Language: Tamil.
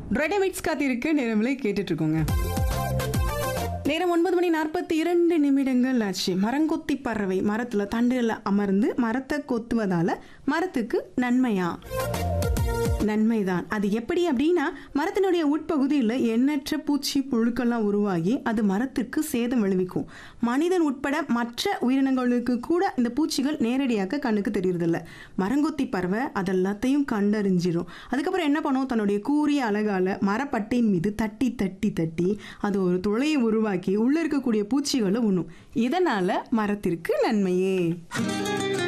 ரெடிமிக்ஸ் காத்திருக்கு நேரமில்லை கேட்டுட்டு இருக்கோங்க நேரம் ஒன்பது மணி நாற்பத்தி இரண்டு நிமிடங்கள் ஆச்சு மரங்கொத்தி பறவை மரத்துல தண்டுல அமர்ந்து மரத்தை கொத்துவதால மரத்துக்கு நன்மையா நன்மைதான் அது எப்படி அப்படின்னா மரத்தினுடைய உட்பகுதியில் எண்ணற்ற பூச்சி புழுக்கள்லாம் உருவாகி அது மரத்திற்கு சேதம் விளைவிக்கும் மனிதன் உட்பட மற்ற உயிரினங்களுக்கு கூட இந்த பூச்சிகள் நேரடியாக கண்ணுக்கு தெரியறதில்ல மரங்கொத்தி பறவை அதெல்லாத்தையும் கண்டறிஞ்சிரும் அதுக்கப்புறம் என்ன பண்ணும் தன்னுடைய கூரிய அழகால மரப்பட்டையின் மீது தட்டி தட்டி தட்டி அது ஒரு துளையை உருவாக்கி உள்ள இருக்கக்கூடிய பூச்சிகளை உண்ணும் இதனால மரத்திற்கு நன்மையே